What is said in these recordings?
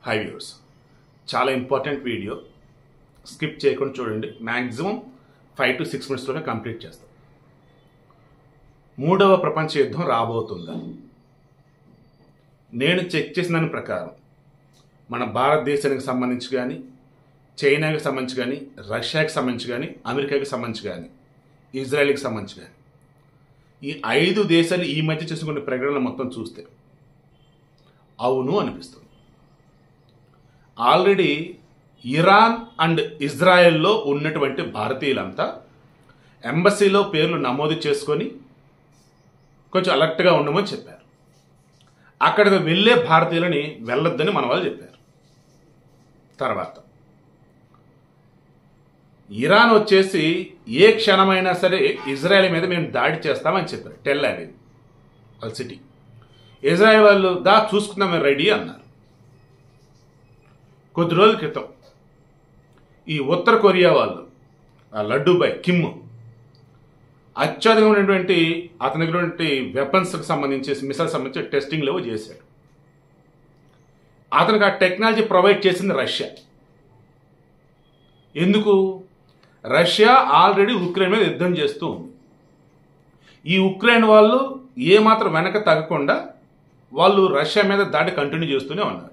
High viewers చాలా important video skip చేయకుండా చూడండి మ్యాక్సిమం ఫైవ్ టు సిక్స్ మినిట్స్లోనే కంప్లీట్ చేస్తాం మూడవ ప్రపంచ యుద్ధం రాబోతుందా నేను చెక్ చేసిన దాని ప్రకారం మన భారతదేశానికి సంబంధించి కానీ చైనాకి సంబంధించి కానీ రష్యాకి సంబంధించి కానీ అమెరికాకి సంబంధించి కానీ ఇజ్రాయెల్కి సంబంధించి కానీ ఈ ఐదు దేశాలు ఈ మధ్య చేసుకునే ప్రకటనలు మొత్తం చూస్తే అవును అనిపిస్తుంది ఆల్రెడీ ఇరాన్ అండ్ ఇజ్రాయెల్లో ఉన్నటువంటి భారతీయులంతా ఎంబసీలో పేర్లు నమోదు చేసుకొని కొంచెం అలర్ట్గా ఉండమని చెప్పారు అక్కడికి వెళ్ళే భారతీయులని వెళ్ళొద్దని మన వాళ్ళు చెప్పారు తర్వాత ఇరాన్ వచ్చేసి ఏ క్షణమైనా సరే ఇజ్రాయెల్ మీద మేము దాడి చేస్తామని చెప్పారు టెల్ అవి వాళ్ళ సిటీ ఇజ్రాయెల్ వాళ్ళు దా చూసుకుందాం మేము రెడీ అన్నారు కొద్ది రోజుల క్రితం ఈ ఉత్తర కొరియా వాళ్ళు ఆ లడ్డూబాయ్ కిమ్ అత్యధికమైనటువంటి అతని దగ్గర ఉన్నటువంటి వెపన్స్కి సంబంధించి మిసైల్ సంబంధించి టెస్టింగ్ లేవో చేశాడు అతనికి ఆ టెక్నాలజీ ప్రొవైడ్ చేసింది రష్యా ఎందుకు రష్యా ఆల్రెడీ ఉక్రెయిన్ మీద యుద్ధం చేస్తూ ఉంది ఈ ఉక్రెయిన్ వాళ్ళు ఏమాత్రం వెనక తగ్గకుండా వాళ్ళు రష్యా మీద దాడి కంటిన్యూ చేస్తూనే ఉన్నారు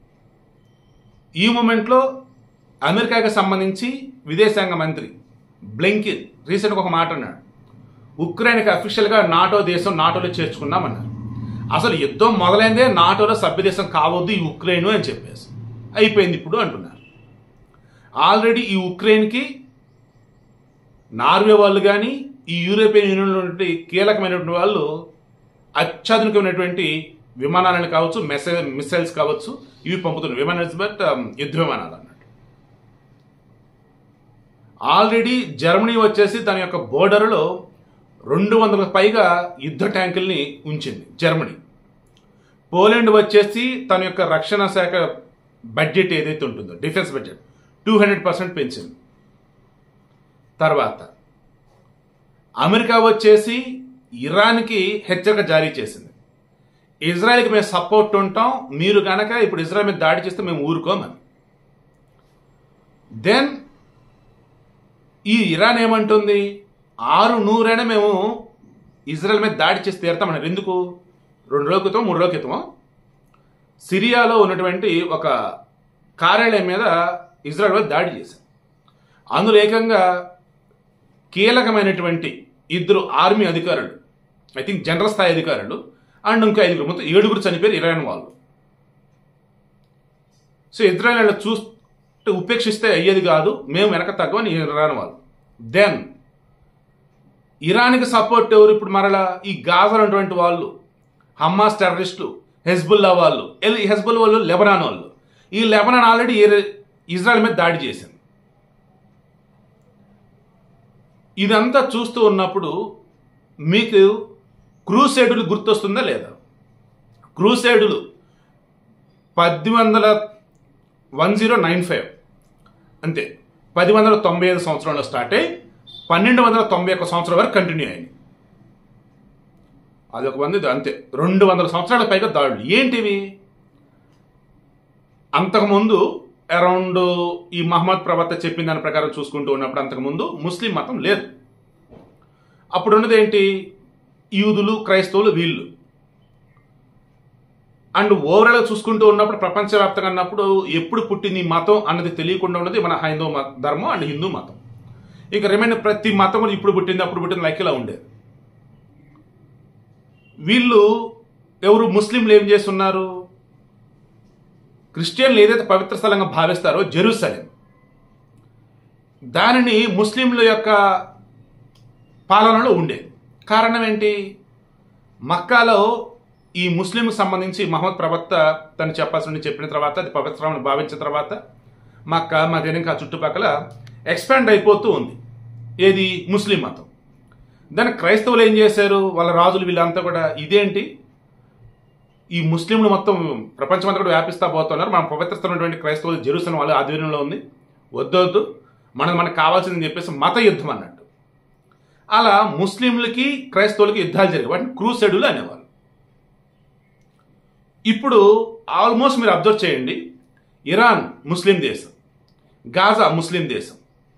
ఈ మూమెంట్లో అమెరికాకి సంబంధించి విదేశాంగ మంత్రి బ్లింకిన్ రీసెంట్గా ఒక మాట అన్నాడు ఉక్రెయిన్కి అఫీషియల్గా నాటో దేశం నాటోలో చేర్చుకున్నామన్నారు అసలు యుద్ధం మొదలైందే నాటోలో సభ్యదేశం కావద్దు ఈ ఉక్రెయిన్ అని చెప్పేసి అయిపోయింది ఇప్పుడు అంటున్నారు ఆల్రెడీ ఈ ఉక్రెయిన్కి నార్వే వాళ్ళు కానీ ఈ యూరోపియన్ యూనియన్లో ఉన్నటువంటి కీలకమైనటువంటి వాళ్ళు అత్యాధునికమైనటువంటి విమానాలను కావచ్చు మెసైల్ మిసైల్స్ కావచ్చు ఇవి పంపుతున్నారు విమానాలు బట్ యుద్ధ విమానాలు అన్నట్టు ఆల్రెడీ జర్మనీ వచ్చేసి తన యొక్క బోర్డర్లో రెండు వందల పైగా యుద్ధ ట్యాంకుల్ని ఉంచింది జర్మనీ పోలాండ్ వచ్చేసి తన యొక్క రక్షణ శాఖ బడ్జెట్ ఏదైతే ఉంటుందో defence budget two hundred percent పెంచింది తర్వాత అమెరికా వచ్చేసి ఇరాన్కి హెచ్చరిక జారీ చేసింది ఇజ్రాయెల్కి మేము సపోర్ట్ ఉంటాం మీరు కనుక ఇప్పుడు ఇజ్రాయెల్ మీద దాడి చేస్తే మేము ఊరుకోమని దెన్ ఈ ఇరాన్ ఏమంటుంది ఆరు నూరైనా మేము ఇజ్రాయెల్ మీద దాడి చేసి తీరుతామన్నారు ఎందుకు రెండు రోజుల క్రితం మూడు రోజుల క్రితం సిరియాలో ఉన్నటువంటి ఒక కార్యాలయం మీద ఇజ్రాయెల్ మీద దాడి చేశారు అందులో ఏకంగా కీలకమైనటువంటి ఇద్దరు ఆర్మీ అధికారులు ఐ థింక్ జనరల్ స్థాయి అధికారులు అండ్ ఇంకా ఐదుగురు మొత్తం ఏడుగురు చనిపోయారు ఇరాన్ వాళ్ళు సో ఇజ్రాయల్ చూస్తే ఉపేక్షిస్తే అయ్యేది కాదు మేము వెనక తగ్గమని ఇరాన్ వాళ్ళు దెన్ ఇరాన్కి సపోర్ట్ ఎవరు ఇప్పుడు మరలా ఈ గాజా అటువంటి వాళ్ళు హమ్మాస్ టెర్రరిస్టులు హెజ్బుల్లా వాళ్ళు హెజ్బుల్ వాళ్ళు లెబనాన్ వాళ్ళు ఈ లెబనాన్ ఆల్రెడీ ఇజ్రాయెల్ మీద దాడి చేసింది ఇదంతా చూస్తూ ఉన్నప్పుడు మీకు క్రూసైడులు గుర్తొస్తుందా లేదా క్రూసైడులు పద్దెనిమిది వందల వన్ జీరో నైన్ ఫైవ్ అంతే పది వందల తొంభై ఐదు సంవత్సరంలో స్టార్ట్ అయ్యి పన్నెండు వందల తొంభై ఒక్క సంవత్సరం వరకు కంటిన్యూ అయింది అదొక మంది అంతే రెండు వందల సంవత్సరాల పైగా దాడులు ఏంటివి అంతకుముందు అరౌండ్ ఈ మహమ్మద్ ప్రవక్త చెప్పిన దాని ప్రకారం చూసుకుంటూ ఉన్నప్పుడు అంతకుముందు ముస్లిం మతం లేదు అప్పుడు ఉన్నది ఏంటి యూదులు క్రైస్తవులు వీళ్ళు అండ్ ఓవరాల్గా చూసుకుంటూ ఉన్నప్పుడు ప్రపంచవ్యాప్తంగా అన్నప్పుడు ఎప్పుడు పుట్టింది ఈ మతం అన్నది తెలియకుండా ఉన్నది మన హైందవ మత ధర్మం అండ్ హిందూ మతం ఇక రిమైన్ ప్రతి మతం కూడా ఇప్పుడు పుట్టింది అప్పుడు పుట్టింది లైక్ ఇలా ఉండేది వీళ్ళు ఎవరు ముస్లింలు ఏం చేస్తున్నారు క్రిస్టియన్లు ఏదైతే పవిత్ర స్థలంగా భావిస్తారో జెరూసలేం దానిని ముస్లింల యొక్క పాలనలో ఉండేది కారణం ఏంటి మక్కాలో ఈ ముస్లింకి సంబంధించి మహమ్మద్ ప్రవక్త తను చెప్పాల్సిన చెప్పిన తర్వాత అది పవిత్రమని భావించిన తర్వాత మక్క మదీనా చుట్టుపక్కల ఎక్స్పాండ్ అయిపోతూ ఉంది ఏది ముస్లిం మతం దాని క్రైస్తవులు ఏం చేశారు వాళ్ళ రాజులు వీళ్ళంతా కూడా ఇదేంటి ఈ ముస్లింలు మొత్తం ప్రపంచమంతా కూడా వ్యాపిస్తా పోతున్నారు మనం పవిత్రస్తున్నటువంటి క్రైస్తవులు జెరూసలం వాళ్ళ ఆధ్వర్యంలో ఉంది వద్దొద్దు మనకు మనకు కావాల్సిందని చెప్పేసి మత యుద్ధం అన్నట్టు అలా ముస్లింలకి క్రైస్తవులకి యుద్ధాలు జరిగాయి వాటిని క్రూసెడులు అనేవారు ఇప్పుడు ఆల్మోస్ట్ మీరు అబ్జర్వ్ చేయండి ఇరాన్ ముస్లిం దేశం గాజా ముస్లిం దేశం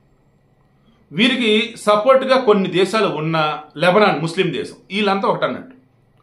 వీరికి సపోర్ట్గా కొన్ని దేశాలు ఉన్న లెబనాన్ ముస్లిం దేశం వీళ్ళంతా ఒకటి అన్నట్టు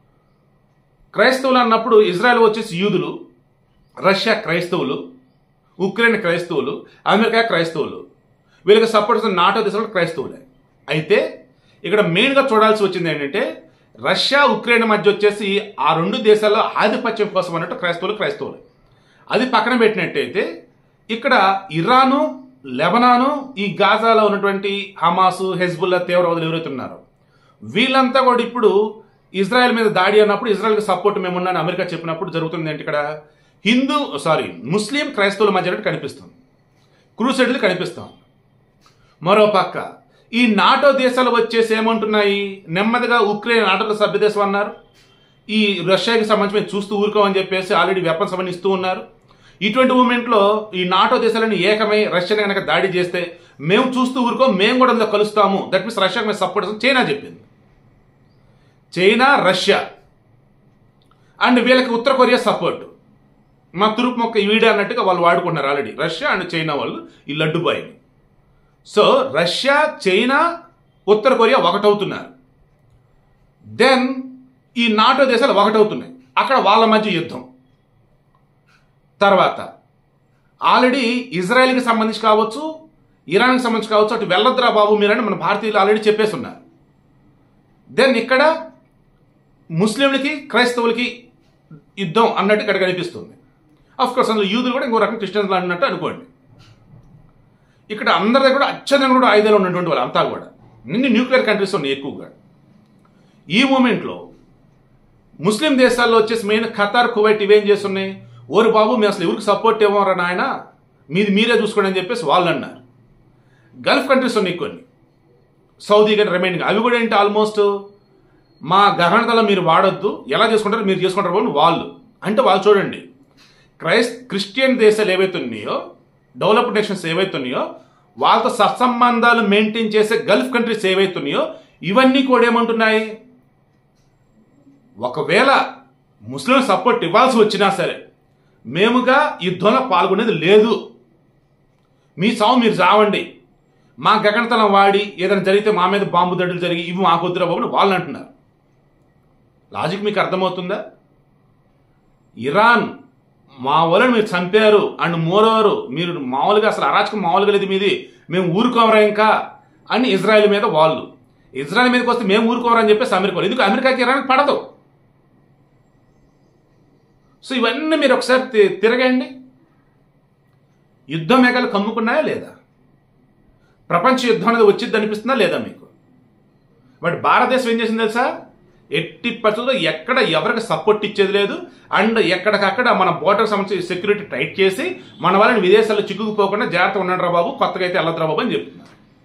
క్రైస్తవులు అన్నప్పుడు ఇజ్రాయెల్ వచ్చేసి యూదులు రష్యా క్రైస్తవులు ఉక్రెయిన్ క్రైస్తవులు అమెరికా క్రైస్తవులు వీళ్ళకి సపోర్ట్ చేసిన నాటో దేశాలు క్రైస్తవులే అయితే ఇక్కడ మెయిన్గా చూడాల్సి వచ్చింది ఏంటంటే రష్యా ఉక్రెయిన్ మధ్య వచ్చేసి ఆ రెండు దేశాల్లో ఆధిపత్యం కోసం అన్నట్టు క్రైస్తవులు క్రైస్తవులు అది పక్కన పెట్టినట్టయితే ఇక్కడ ఇరాను లెబనాను ఈ గాజాలో ఉన్నటువంటి హమాసు హెజ్బుల్లా తీవ్రవాదులు ఎవరైతే ఉన్నారో వీళ్ళంతా కూడా ఇప్పుడు ఇజ్రాయెల్ మీద దాడి అన్నప్పుడు ఇజ్రాయెల్కి సపోర్ట్ మేమున్నాను అమెరికా చెప్పినప్పుడు జరుగుతుంది ఏంటి ఇక్కడ హిందూ సారీ ముస్లిం క్రైస్తవుల మధ్య కనిపిస్తుంది క్రూసైడ్లు కనిపిస్తాం మరో పక్క ఈ నాటో దేశాలు వచ్చేసి ఏమంటున్నాయి నెమ్మదిగా ఉక్రెయిన్ నాటోలో సభ్యదేశం అన్నారు ఈ రష్యాకి సంబంధించి మేము చూస్తూ ఊరుకోమని చెప్పేసి ఆల్రెడీ వెపన్స్ అవన్నీ ఇస్తూ ఉన్నారు ఇటువంటి మూమెంట్లో ఈ నాటో దేశాలను ఏకమై రష్యాని కనుక దాడి చేస్తే మేము చూస్తూ ఊరుకో మేము కూడా అందులో కలుస్తాము దట్ మీన్స్ రష్యాకి మేము సపోర్ట్ చేస్తాం చైనా చెప్పింది చైనా రష్యా అండ్ వీళ్ళకి ఉత్తర కొరియా సపోర్ట్ మా తురుపు మొక్క వీడే అన్నట్టుగా వాళ్ళు వాడుకుంటున్నారు ఆల్రెడీ రష్యా అండ్ చైనా వాళ్ళు ఈ లడ్డు బాయ్ని సో రష్యా చైనా ఉత్తర కొరియా ఒకటవుతున్నారు దెన్ ఈ నాటో దేశాలు ఒకటవుతున్నాయి అక్కడ వాళ్ళ మధ్య యుద్ధం తర్వాత ఆల్రెడీ ఇజ్రాయెల్కి సంబంధించి కావచ్చు ఇరాన్కి సంబంధించి కావచ్చు అటు వెళ్ళొద్దురా బాబు మీరని మన భారతీయులు ఆల్రెడీ చెప్పేసి ఉన్నారు దెన్ ఇక్కడ ముస్లింలకి క్రైస్తవులకి యుద్ధం అన్నట్టు ఇక్కడ కనిపిస్తుంది అఫ్ కోర్స్ అందులో యూదులు కూడా ఇంకో రకం క్రిస్టియన్స్ అన్నట్టు అనుకోండి ఇక్కడ అందరి దగ్గర కూడా అత్యధికంగా కూడా ఆయుధాలు ఉన్నటువంటి వాళ్ళు అంతా కూడా నిన్ను న్యూక్లియర్ కంట్రీస్ ఉన్నాయి ఎక్కువగా ఈ మూమెంట్లో ముస్లిం దేశాల్లో వచ్చేసి మెయిన్ ఖతార్ కువైట్ ఇవేం చేస్తున్నాయి ఓరు బాబు మేము అసలు ఎవరికి సపోర్ట్ ఇవ్వరా నాయన మీది మీరే చూసుకోండి అని చెప్పేసి వాళ్ళు అన్నారు గల్ఫ్ కంట్రీస్ ఉన్నాయి కొన్ని సౌదీ కానీ రిమైనింగ్ అవి కూడా ఏంటి ఆల్మోస్ట్ మా గగనతలో మీరు వాడొద్దు ఎలా చేసుకుంటారో మీరు చేసుకుంటారు బాబు వాళ్ళు అంటే వాళ్ళు చూడండి క్రైస్ క్రిస్టియన్ దేశాలు ఏవైతే ఉన్నాయో డెవలప్డ్ నేషన్స్ ఏవైతే ఉన్నాయో వాళ్ళతో సత్సంబంధాలు మెయింటైన్ చేసే గల్ఫ్ కంట్రీస్ ఏవైతే ఉన్నాయో ఇవన్నీ కూడా ఏమంటున్నాయి ఒకవేళ ముస్లిం సపోర్ట్ ఇవ్వాల్సి వచ్చినా సరే మేముగా యుద్ధంలో పాల్గొనేది లేదు మీ సావు మీరు చావండి మా గగనతలం వాడి ఏదైనా జరిగితే మా మీద బాంబు దడులు జరిగి ఇవి మాకు వద్దురా బాబు అని వాళ్ళు అంటున్నారు లాజిక్ మీకు అర్థమవుతుందా ఇరాన్ మా వాళ్ళని మీరు చంపారు అండ్ మోరోవరు మీరు మామూలుగా అసలు అరాచకం మామూలుగా లేదు మీది మేము ఊరుకోమరా ఇంకా అని ఇజ్రాయెల్ మీద వాళ్ళు ఇజ్రాయెల్ మీదకి వస్తే మేము ఊరుకోమరా అని చెప్పేసి అమెరికా వాళ్ళు. ఎందుకు అమెరికాకి ఇరాన్కి పడదు సో ఇవన్నీ మీరు ఒకసారి తి- తిరగండి యుద్ధ మేఘాలు కమ్ముకున్నాయా లేదా ప్రపంచ యుద్ధం అనేది వచ్చింది అనిపిస్తుందా లేదా మీకు బట్ భారతదేశం ఏం చేసింది తెలుసా ఎట్టి పరిస్థితుల్లో ఎక్కడ ఎవరికి సపోర్ట్ ఇచ్చేది లేదు అండ్ ఎక్కడికక్కడ మన బోర్డర్ సంబంధించి సెక్యూరిటీ టైట్ చేసి మన వాళ్ళని విదేశాల్లో చిక్కుకుపోకుండా జాగ్రత్త ఉండండి బాబు కొత్తగా అయితే వెళ్ళదురా బాబు అని చెప్తున్నారు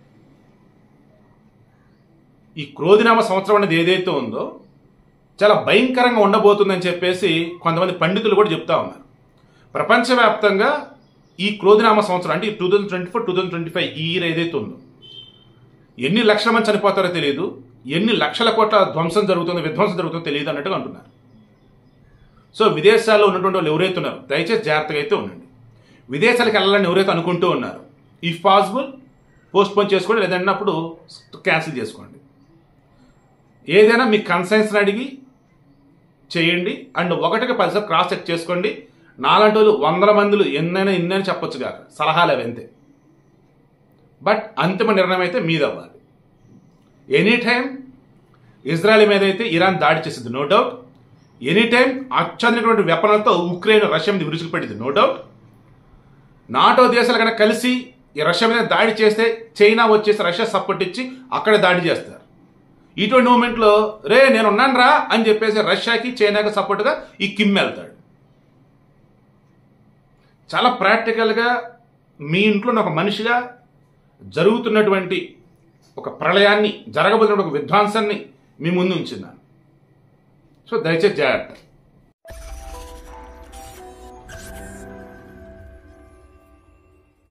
ఈ క్రోధినామ సంవత్సరం అనేది ఏదైతే ఉందో చాలా భయంకరంగా ఉండబోతుందని చెప్పేసి కొంతమంది పండితులు కూడా చెప్తా ఉన్నారు ప్రపంచవ్యాప్తంగా ఈ క్రోధినామ సంవత్సరం అంటే two thousand twenty four two thousand twenty five ఈ ఇయర్ ఏదైతే ఉందో ఎన్ని లక్షల మంది చనిపోతారో తెలియదు ఎన్ని లక్షల కోట్ల ధ్వంసం జరుగుతుందో విధ్వంసం జరుగుతుందో తెలియదు అన్నట్టుగా అంటున్నారు సో విదేశాల్లో ఉన్నటువంటి వాళ్ళు ఎవరైతే ఉన్నారో దయచేసి జాగ్రత్తగా అయితే ఉండండి విదేశాలకు వెళ్ళాలని ఎవరైతే అనుకుంటూ ఉన్నారు ఇఫ్ పాసిబుల్ పోస్ట్ పోన్ చేసుకోండి లేదన్నప్పుడు క్యాన్సిల్ చేసుకోండి ఏదైనా మీ కన్సైన్స్ని అడిగి చేయండి అండ్ ఒకటికి పదిసార్లు క్రాస్ చెక్ చేసుకోండి నాలంటి వాళ్ళు వందల మందిలు ఎన్నైనా ఎన్నైనా చెప్పొచ్చు కాక సలహాలు అవి అంతే బట్ అంతిమ నిర్ణయం అయితే మీది అవ్వాలి ఎనీ టైం ఇజ్రాయెల్ మీద అయితే ఇరాన్ దాడి చేసింది నో డౌట్ ఎనీ టైం అత్యాధునికమైన వెపనలతో ఉక్రెయిన్ రష్యా మీద విరుచుకుపెట్టింది నో డౌట్ నాటో దేశాలు కనుక కలిసి ఈ రష్యా మీద దాడి చేస్తే చైనా వచ్చేసి రష్యా సపోర్ట్ ఇచ్చి అక్కడే దాడి చేస్తారు ఇటువంటి మూమెంట్లో రే నేను ఉన్నాను రా అని చెప్పేసి రష్యాకి చైనాకి సపోర్ట్గా ఈ కిమ్ వెళ్తాడు చాలా ప్రాక్టికల్గా మీ ఇంట్లో ఒక మనిషిగా జరుగుతున్నటువంటి ఒక ప్రళయాన్ని జరగబోతున్న ఒక విధ్వంసాన్ని మీ ముందు ఉంచున్నాను సో దయచేసి జాగ్రత్త